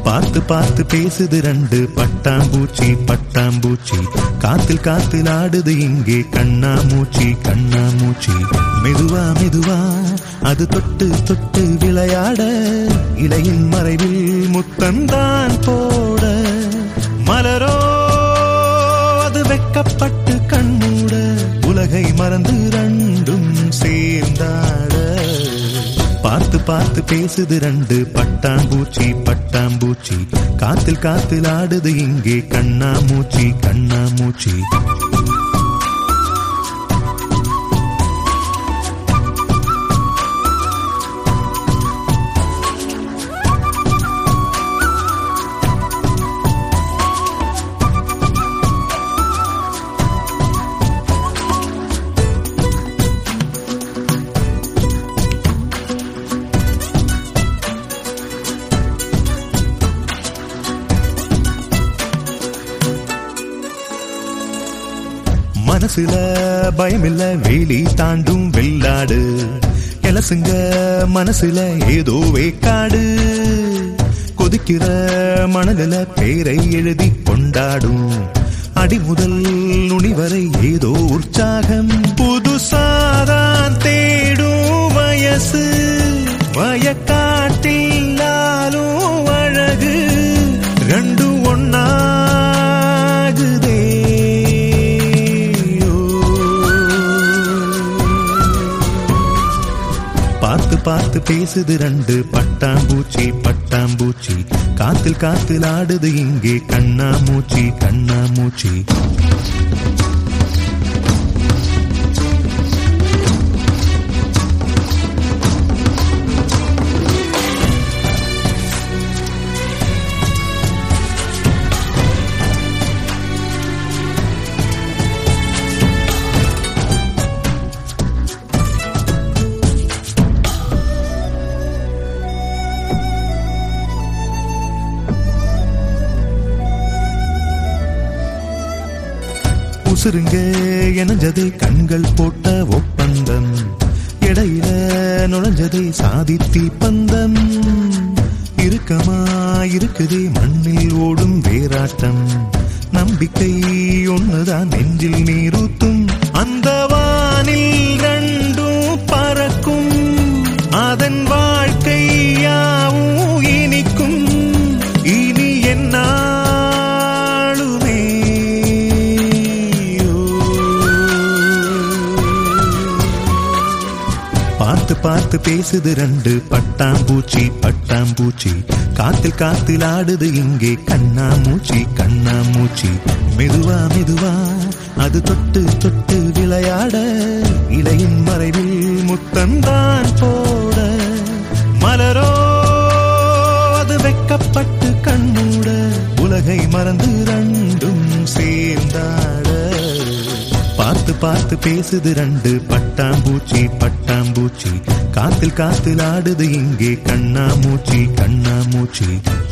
பார்த்து பார்த்து பேசுது ரெண்டு பட்டாம்பூச்சி பட்டாம்பூச்சி காத்தில் காத்தில் ஆடுது இங்கே கண்ணாமூச்சி கண்ணாமூச்சி மெதுவா மெதுவா அது தொட்டு தொட்டு விளையாட இலையின் மறைவில் முத்தந்தான் போட மலரோ அது வெக்கப்பட்டு கண்மூட உலகை மறந்து ரெண்டும் சேர்ந்தாட பார்த்து பார்த்து பேசுது ரெண்டு பட்டாம்பூச்சி பட்டாம்பூச்சி காத்தில் காத்தில் ஆடுது இங்கே கண்ணாமூச்சி கண்ணாமூச்சி மனசுல பயமில்ல வேலி தாண்டும் வெள்ளாடு எலசுங்க மனசுல ஏதோ வேக்காடு கொதிக்கிற மணலில பேரை எழுதி கொண்டாடும் அடி முதல் நுனி வரை ஏதோ உற்சாகம் புதுசாதான் தேடும் வயசு வயக்காட்டில் ஆளும் அழகு ரெண்டும் ஒன்னாகுதே பார்த்து பார்த்து பேசுது ரெண்டு பட்டாம்பூச்சி பட்டாம்பூச்சி காத்தில் காத்தில் ஆடுது இங்கே கண்ணாமூச்சி கண்ணாமூச்சி உசுருங்க எனஞ்சது கண்கள் போட்ட ஒப்பந்தம் இடையில நுழைஞ்சதே சாதித்தி பந்தம் இருக்கமா இருக்குதே மண்ணில் ஓடும் வேராட்டம் நம்பிக்கை ஒண்ணுதான் நெஞ்சில் நீரூத்தும் அந்த வானில் ரெண்டும் பறக்கும் அதன் வாழ்க்கை யாவும் இனிக்கும் இனி என்னாளுமே பார்த்து பார்த்து பேசுது ரெண்டு பட்டாம்பூச்சி பட்டாம்பூச்சி காத்தில் காத்தில் ஆடுது இங்கே கண்ணாமூச்சி கண்ணாமூச்சி மெதுவா மெதுவா அது தொட்டு தொட்டு விளையாட இலையின் மறைவில் முத்தந்தான் போட மலரோ அது வெக்கப்பட்டு கண்மூட உலகை மறந்து ரெண்டும் சேர்ந்தாட பார்த்து பார்த்து பேசுது ரெண்டு பட்டாம்பூச்சி பட்டாம்பூச்சி காத்தில் காத்தில் ஆடுது இங்கே கண்ணாமூச்சி கண்ணாமூச்சி